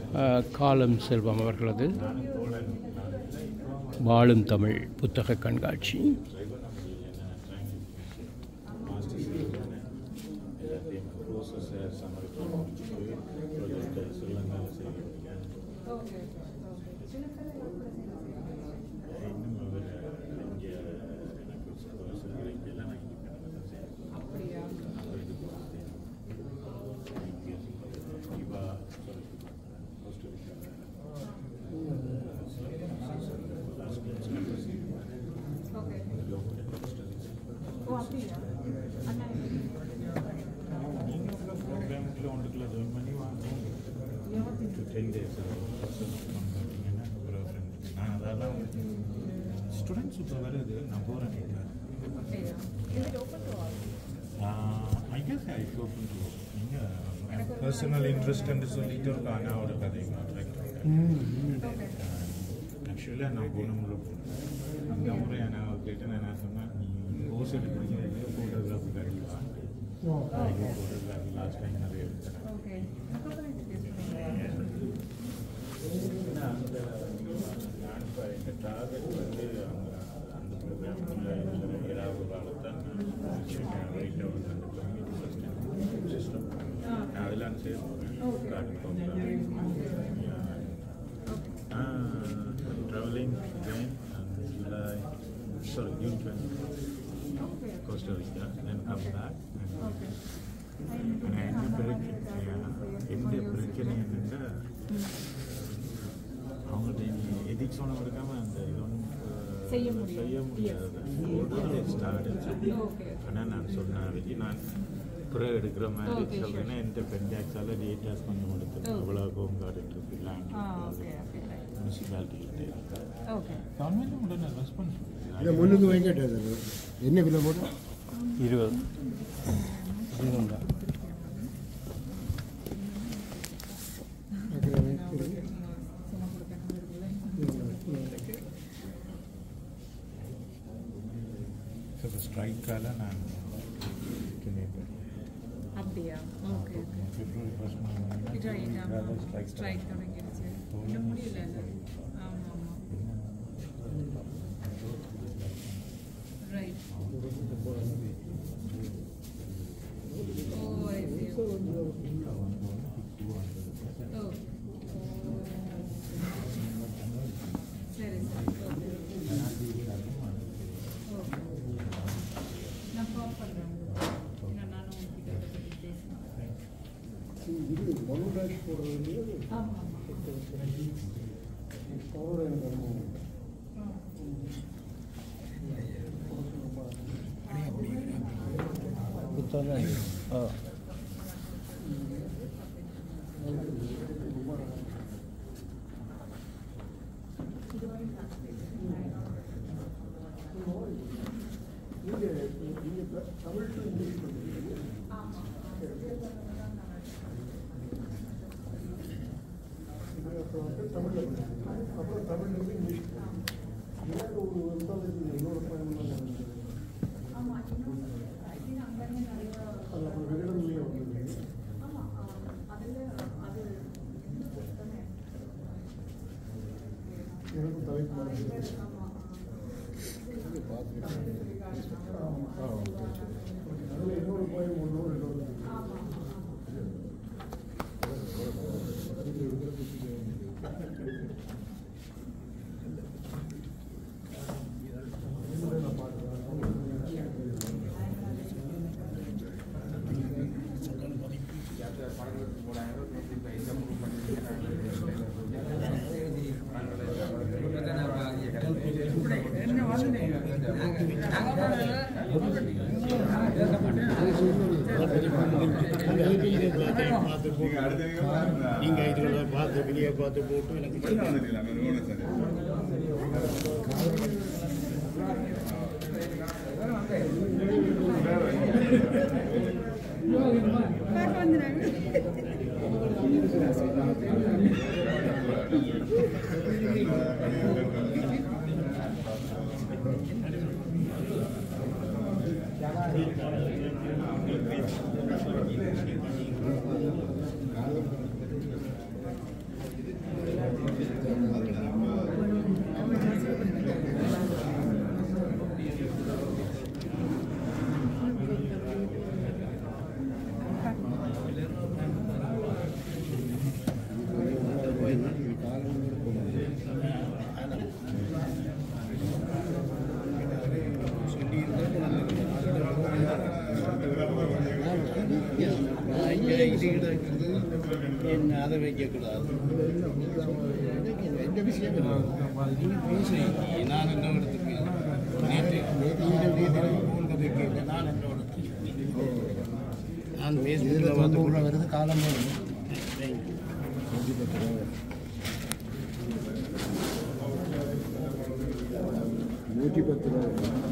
அஹ், காலம் செல்வம் அவர்களது வாழும் தமிழ் புத்தக கண்காட்சி எல்லாத்தையும் ப்ரோசஸ் சமர்ப்பணம் முடிச்சுட்டு ப்ராஜெக்டை ஸ்ரீலங்காவில் செய்திருக்கேன் இன்னும் அவர் இங்கே எனக்கு supervisor இங்கெல்லாம் நான் இண்டிபெண்டன்ஸ் செய்யணும் அவர் இது போகிறது இங்கே இவா நீங்கள் உங்கள் ப்ரோக்ராமுக்குள்ள ஒன்றுக்குள்ள ஜாயின் பண்ணி வாங்க டென் டேஸ் பார்த்தீங்கன்னா அப்புறம் friend. நான் அதெல்லாம் ஸ்டூடெண்ட்ஸ் இப்போ வருது நான் போகிறேன் I guess I open to நீங்கள் பர்சனல் இன்ட்ரெஸ்ட்னு சொல்லிட்டு ஒரு அண்ணாவோட கதை ஆக்சுவலாக நான் போன முறை போனேன் அந்த முறை அண்ணாவை கேட்டு நான் என்ன சொன்னேன் நீ கோர்ஸ் எடுக்கிறீங்க ஃபோட்டோகிராஃபி கண்டிப்பாக ஃபோட்டோகிராஃபி லாஸ்ட் டைம் நிறைய எடுத்தேன் ஏன்னா அந்த நான் இப்போ எங்கள் டார்கெட் வந்து அந்த அந்த ப்ரோக்ராமில் இதில் ஏதாவது ஒரு ஆளை தான் நான் வச்சுருக்கேன் ரைட்டாக வந்து அந்த கம்யூனிட்டி ஃபஸ்ட் சிஸ்டம் நான் அதெல்லாம் சேர்த்து card program traveling again in July, sorry, June 20, Costa Rica, then come back. And, and என்ன பிரச்சனை எந்த பிரச்சனை என்னென்னா அவங்கள்ட்ட நீ எதிக்ஸ் ஒன்றும் எடுக்காமல் அந்த இது ஒன்றும் செய்ய முடியாது. செய்ய முடியாது ஆனால் நான் சொன்னேன் வச்சு நான் பிறகு எடுக்கிற மாதிரி Okay, sure. சொல்கிறேன்னா எந்த பென்டாக்ஸால் டேட்டாஸ் கொஞ்சம் எடுத்து Okay. இவ்வளோ ஹோம் கார்டு இருக்கு லேண்ட் ஆ okay okay right municipality okay government உடனே ரெஸ்பான்ஸ் இதை முன்னுக்கு வைக்கட்டது என்ன விலை போட்டு இருபது இதுதான் இப்போ ஸ்ட்ரைக்கால நான் கேள்விப்பட்டேன். அப்படியா ஓகே ஓகே பிப்ரவரி ஃபர்ஸ்ட் இது ரைட் ஆமாம் ஸ்ட்ரைக் ஸ்ட்ரைக் தொடங்கிடுச்சு இன்னும் முடியல ஆமாம் ஆமாம் ரைட் ஓ ஐ see. ஓ சரி சரி ஓகே ஓகே நான் கால் பண்ணுறேன் ஏன்னா நானும் உங்ககிட்ட இதை பற்றி பேசினேன் இது ஒன் டேஷ் போடுறது ஆமாம் ஆமாம் அவரோட எனக்கு அனுபவம் புத்தகம் ஆ நீங்கள் நீங்கள் தமிழ் டு இங்கிலீஷ் பண்ணுறீங்க இது அப்புறம் வந்து தமிழில் பண்ணுறீங்க அப்புறம் தமிழ்லேருந்து இங்கிலீஷ் பண்ணுறீங்க எனக்கு ஒரு வருஷம் இன்னொரு பயணம் அது அப்புறம் வெளியிடங்களே வந்துருக்கு எனக்கும் தலைப்பு மாறி அதில் இன்னொரு பயம் ஒன்று இன்னொரு நீங்க இதுகளை பார்த்து வெளியே பார்த்து போட்டு எனக்கு வீட்டு கிடக்குது என்ன அதை வைக்கக்கூடாது எந்த விஷயம் இல்லை. நீங்க பேசுறீங்க நான் என்ன இடத்துக்கு நேற்று இந்த வீட்டில் உங்களுக்கு இல்லை நான் என்ன இடத்துக்கு நான் இதுல ஃபேஸ்புக்கில் தொண்ணூறு ரூபா வந்து வருது காலம் வருது நூற்றி பத்து ரூபா வருது. நூற்றி பத்து ரூபா வருது.